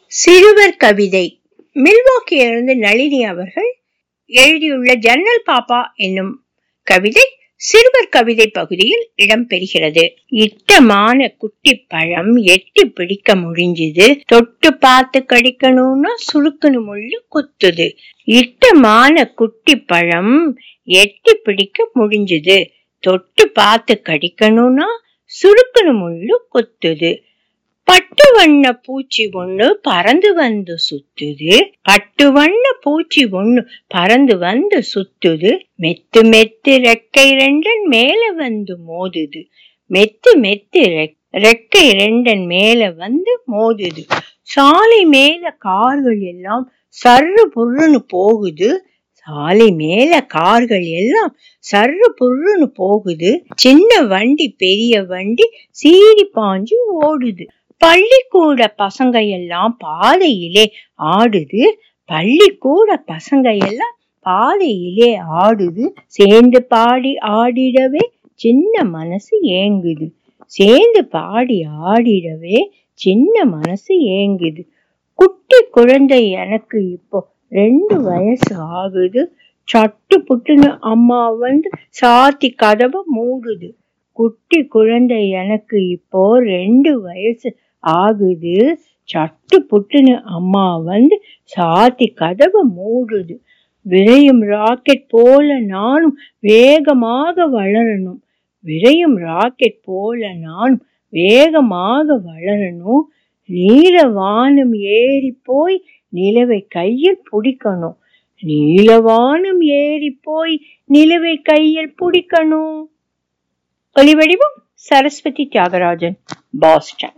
சிறுவர் கவிதை மில்வாக்கியிலிருந்து நளினி அவர்கள் எழுதியுள்ள ஜன்னல் பாப்பா என்னும் கவிதை சிறுவர் கவிதை பகுதியில் இடம்பெறுகிறது இட்டமான குட்டி பழம் எட்டி பிடிக்க முடிஞ்சுது தொட்டு பார்த்து கடிக்கணும்னா சுருக்குன்னு முள்ளு குத்துது இட்டமான குட்டி பழம் எட்டி பிடிக்க முடிஞ்சுது தொட்டு பார்த்து கடிக்கணும்னா சுருக்குன்னு முள்ளு குத்துது பட்டு வண்ண பூச்சி ஒண்ணு பறந்து வந்து சுத்துது பட்டு வண்ண பூச்சி ஒண்ணு பறந்து வந்து சுத்துது மெத்து மெத்து ரெக்கை ரெண்டன் மேல வந்து மோதுது மெத்து மெத்து ரெக்கை ரெண்டன் மேல வந்து மோதுது சாலை மேல கார்கள் எல்லாம் சர்ரு புர்ருன்னு போகுது சாலை மேல கார்கள் எல்லாம் சர்ரு புர்ருன்னு போகுது சின்ன வண்டி பெரிய வண்டி சீறி பாஞ்சு ஓடுது பள்ளிக்கூட பசங்க எல்லாம் பாதையிலே ஆடுது பள்ளிக்கூட பசங்க எல்லாம் பாதையிலே ஆடுது சேர்ந்து பாடி ஆடிடவே சின்ன மனசு ஏங்குது சேர்ந்து பாடி ஆடிடவே சின்ன மனசு ஏங்குது குட்டி குழந்தை எனக்கு இப்போ ரெண்டு வயசு ஆகுது சட்டு புட்டுன்னு அம்மா வந்து சாத்தி கதவை மூடுது குட்டி குழந்தை எனக்கு இப்போ ரெண்டு வயசு ஆகுது சட்டு புட்டுன்னு அம்மா வந்து சாத்தி கதவை மூடுது விரையும் ராக்கெட் போல நானும் வேகமாக வளரணும் விரையும் ராக்கெட் போல நானும் வேகமாக வளரணும் நீல வானம் ஏறி போய் நிலவை கையில் பிடிக்கணும் நீலவானம் ஏறி போய் நிலவை கையில் பிடிக்கணும் ஒலிவடிவம் சரஸ்வதி தியாகராஜன் பாஸ்டன்